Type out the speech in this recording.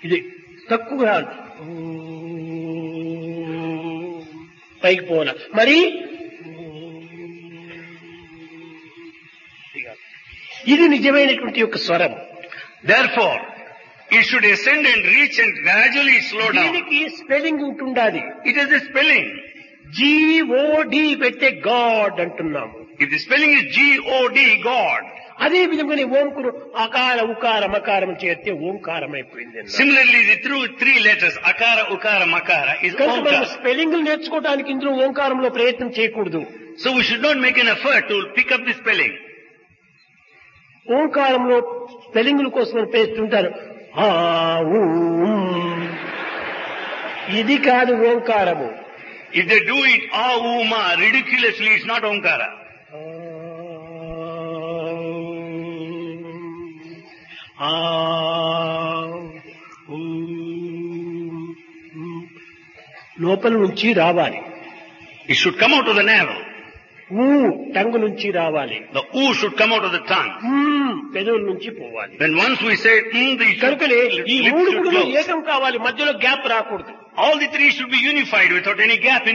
ఇది తక్కువగా పైకి పోవాల మరి ఇది నిజమైనటువంటి యొక్క స్వరం Therefore, it should ascend and reach and gradually slow down. దీనికి స్పెల్లింగ్ ఉంటుండాది It is the spelling. G O D పెట్టే గాడ్ అంటున్నాము If the spelling is G-O-D, God. అదే విధంగానే ఓంకురు అకార ఉకార మకారం చేస్తే ఓంకారం అయిపోయింది అన్నారు. Similarly, the through three letters, Akara, Ukara, Makara, is కనుక మనం Omkara. స్పెల్లింగ్ నేర్చుకోవడానికి ఇందులో ఓంకారంలో ప్రయత్నం చేయకూడదు So we should not make an effort to pick up the spelling. ఓంకారంలో స్పెల్లింగ్ల కోసం ప్రయత్నిస్తుంటారు ఆ, ఊ, ఉమ్. ఇది కాదు ఓంకారము If they do it, ah, oo, ma, ridiculously, it's not Omkara. ఆ, ఊ, ఉమ్. లోపల నుంచి రావాలి It should come out of the navel. ఊ టంగు నుంచి రావాలి The oo should come out of the tongue. ఉమ్, పెదవుల నుంచి పోవాలి When once we say, mm, the కనుకనే ఈ lips మూడు should కూడా close. ఏకం కావాలి మధ్యలో గ్యాప్ రాకూడదు All the three should be unified without any gap in